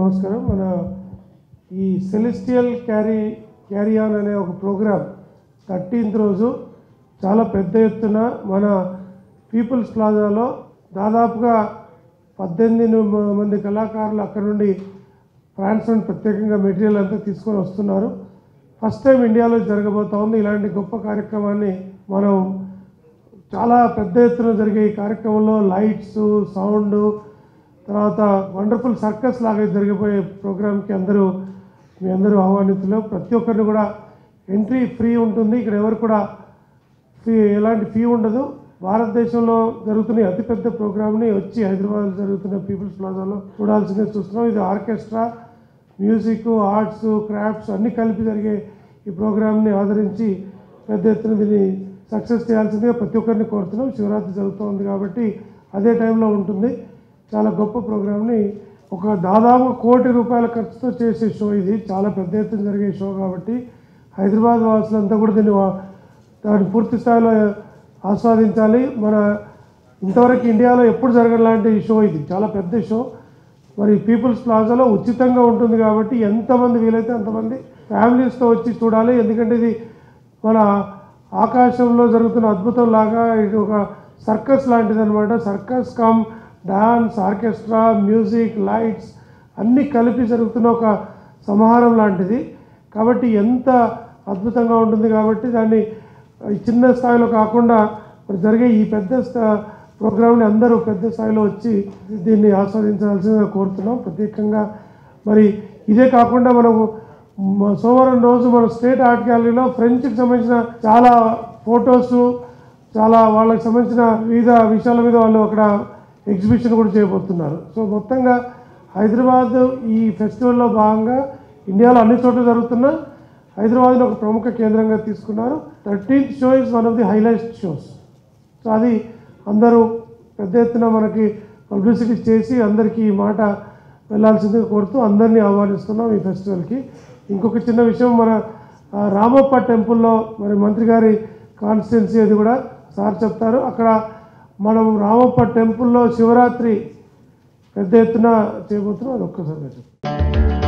నమస్కారం మన ఈ సెలెస్టియల్ క్యారీ క్యారీ ఆన్ అనే ఒక ప్రోగ్రామ్ థర్టీన్త్ రోజు చాలా పెద్ద ఎత్తున మన పీపుల్స్ ప్లాజాలో దాదాపుగా పద్దెనిమిది ను- మంది కళాకారులు అక్కడ నుండి ఫ్రాన్స్ నుండి ప్రత్యేకంగా మెటీరియల్ అంతా తీసుకొని వస్తున్నారు ఫస్ట్ టైం ఇండియాలో జరగబోతా ఉంది ఇలాంటి గొప్ప కార్యక్రమాన్ని మనం చాలా పెద్ద ఎత్తున జరిగే ఈ కార్యక్రమంలో లైట్స్ సౌండ్ తర్వాత వండర్ఫుల్ సర్కస్ లాగా జరిగిపోయే ప్రోగ్రామ్కి అందరూ మీ అందరూ ఆహ్వానితులు ప్రతి ఒక్కరిని కూడా ఎంట్రీ ఫ్రీ ఉంటుంది ఇక్కడ ఎవరు కూడా ఫీ ఎలాంటి ఫీ ఉండదు భారతదేశంలో జరుగుతున్న ఈ అతిపెద్ద ప్రోగ్రామ్ని వచ్చి హైదరాబాద్లో జరుగుతున్న పీపుల్స్ ప్లాజాలో చూడాల్సిందే చూస్తున్నాం ఇది ఆర్కెస్ట్రా మ్యూజిక్ ఆర్ట్స్ క్రాఫ్ట్స్ అన్నీ కలిపి జరిగే ఈ ప్రోగ్రామ్ని ఆదరించి పెద్ద ఎత్తున దీన్ని సక్సెస్ చేయాల్సిందిగా ప్రతి ఒక్కరిని కోరుతున్నాం శివరాత్రి జరుగుతోంది కాబట్టి అదే టైంలో ఉంటుంది చాలా గొప్ప ప్రోగ్రామ్ని ఒక దాదాపు కోటి రూపాయల ఖర్చుతో చేసే షో ఇది చాలా పెద్ద ఎత్తున జరిగే షో కాబట్టి హైదరాబాద్ వాసులంతా కూడా దీన్ని వా- దాన్ని పూర్తి స్థాయిలో ఆస్వాదించాలి మన ఇంతవరకు ఇండియాలో ఎప్పుడు జరగలాంటి షో ఇది చాలా పెద్ద షో మరి పీపుల్స్ ప్లాజాలో ఉచితంగా ఉంటుంది కాబట్టి ఎంతమంది వీలైతే అంతమంది ఫ్యామిలీస్తో వచ్చి చూడాలి ఎందుకంటే ఇది మన ఆకాశంలో జరుగుతున్న అద్భుతం లాగా ఇది ఒక సర్కస్ లాంటిది అనమాట circus cum dance orchestra music lights అన్నీ కలిపి జరుగుతున్న ఒక సమాహారం లాంటిది కాబట్టి ఎంత అద్భుతంగా ఉంటుంది కాబట్టి దాన్ని ఈ చిన్న స్థాయిలో కాకుండా మరి జరిగే ఈ పెద్ద స్థా- ప్రోగ్రామ్ని అందరూ పెద్ద స్థాయిలో వచ్చి దీన్ని ఆస్వాదించాల్సిందిగా కోరుతున్నాం ప్రత్యేకంగా మరి ఇదే కాకుండా మనకు మ- సోమవారం రోజు మన స్టేట్ ఆర్ట్ గ్యాలరీలో ఫ్రెంచ్కి సంబంధించిన చాలా ఫొటోస్ చాలా వాళ్ళకి సంబంధించిన వివిధ విషయాల మీద వాళ్ళు అక్కడ ఎగ్జిబిషన్ కూడా చేయబోతున్నారు సో మొత్తంగా హైదరాబాద్ ఈ ఫెస్టివల్లో భాగంగా ఇండియాలో అన్ని చోట్ల జరుగుతున్న హైదరాబాద్ని ఒక ప్రముఖ కేంద్రంగా తీసుకున్నారు thirteenth show is one of the highlight shows so అది అందరూ పెద్ద ఎత్తున మనకి పబ్లిసిటీ చేసి అందరికీ ఈ మాట వెళ్ళాల్సిందిగా కోరుతూ అందరినీ ఆహ్వానిస్తున్నాం ఈ ఫెస్టివల్కి ఇంకొక చిన్న విషయం మన ఆ, రామప్ప టెంపుల్లో మరి మంత్రి గారి కాన్స్టిట్యున్సీ అది కూడా సార్ చెప్తారు అక్కడ మనం రామప్ప టెంపుల్లో శివరాత్రి పెద్ద ఎత్తున చేయబోతున్నాం అది ఒక్కసారి చెప్తాను